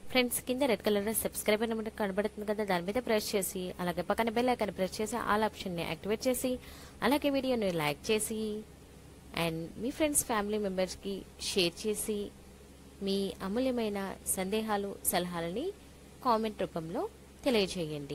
friends కింద red colour లో subscribe అని మనకు కనబడుతుంది కదా దాని మీద ప్రెస్ చేసి అలాగే పక్కన బెల్ ఐకాన్ ప్రెస్ చేసి ఆల్ ఆప్షన్ ని యాక్టివేట్ చేసి అలాగే వీడియోని లైక్ చేసి అండ్ మీ ఫ్రెండ్స్ ఫ్యామిలీ మెంబర్స్ కి షేర్ చేసి మీ అమూల్యమైన సందేహాలు సలహాలని కామెంట్ రూపంలో తెలియజేయండి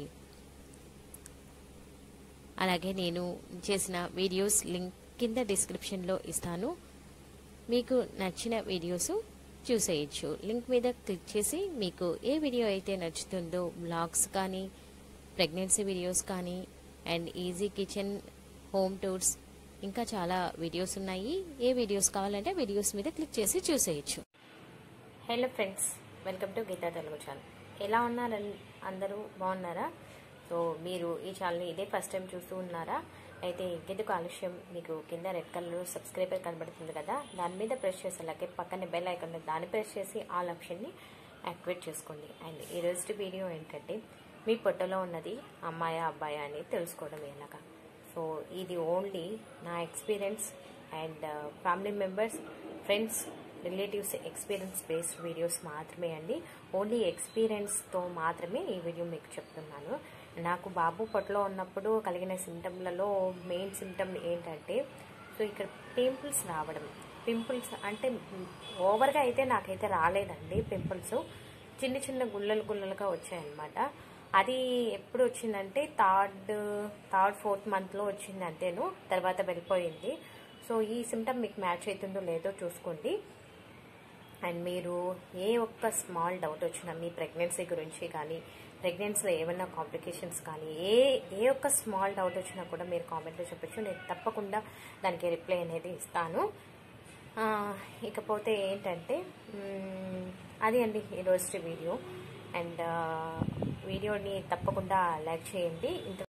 అలాగే నేను చేసిన వీడియోస్ లింక్ కింద డిస్క్రిప్షన్లో ఇస్తాను మీకు నచ్చిన వీడియోస్ చూసేయచ్చు లింక్ మీద క్లిక్ చేసి మీకు ఏ వీడియో అయితే నచ్చుతుందో బ్లాగ్స్ కానీ ప్రెగ్నెన్సీ వీడియోస్ కానీ and easy kitchen home tours ఇంకా చాలా వీడియోస్ ఉన్నాయి ఏ వీడియోస్ కావాలంటే వీడియోస్ మీద క్లిక్ చేసి చూసేయచ్చు hello friends welcome to Geetha Telugu channel ఎలా ఉన్నారు అందరూ బాగున్నారా సో మీరు ఈ ఛానల్ని ఇదే ఫస్ట్ టైం చూస్తూ ఉన్నారా అయితే ఇంకెందుకు ఆలస్యం మీకు కింద రెడ్ కలర్ సబ్స్క్రైబర్ కనబడుతుంది కదా దాని మీద ప్రెస్ చేసి అలాగే పక్కన బెల్ ఐకాన్ మీద దాన్ని ప్రెస్ చేసి ఆల్ ఆప్షన్ని యాక్టివేట్ చేసుకోండి అండ్ ఈ రోజు వీడియో ఏంటంటే మీ పొట్టలో ఉన్నది అమ్మాయా అబ్బాయా అని తెలుసుకోవడం ఎలాగా సో ఇది ఓన్లీ నా experience and family members friends relatives experience based videos మాత్రమే అండి ఓన్లీ ఎక్స్పీరియన్స్తో మాత్రమే ఈ వీడియో మీకు చెప్తున్నాను నాకు బాబు పొట్టలో ఉన్నప్పుడు కలిగిన సిమ్టమ్లలో మెయిన్ సిమ్టమ్ ఏంటంటే సో ఇక్కడ పింపుల్స్ రావడం పింపుల్స్ అంటే ఓవర్గా అయితే నాకైతే రాలేదండి పింపుల్స్ చిన్న చిన్న గుల్లలు గుల్లలుగా వచ్చాయన్నమాట అది ఎప్పుడు వచ్చిందంటే థర్డ్ థర్డ్ ఫోర్త్ మంత్లో వచ్చింది అంతేను తర్వాత వెళ్ళిపోయింది సో ఈ సిమ్టమ్ మీకు మ్యాచ్ అవుతుందో లేదో చూసుకోండి అండ్ మీరు ఏ ఒక్క స్మాల్ డౌట్ వచ్చినా మీ ప్రెగ్నెన్సీ గురించి కానీ ప్రెగ్నెన్సీలో ఏమైనా కాంప్లికేషన్స్ కానీ ఏ ఏ ఒక్క స్మాల్ డౌట్ వచ్చినా కూడా మీరు కామెంట్లో చెప్పచ్చు నేను తప్పకుండా దానికి రిప్లై అనేది ఇస్తాను ఇకపోతే ఏంటంటే అది అండి ఈరోజు వీడియో అండ్ వీడియోని తప్పకుండా లైక్ చేయండి ఇంత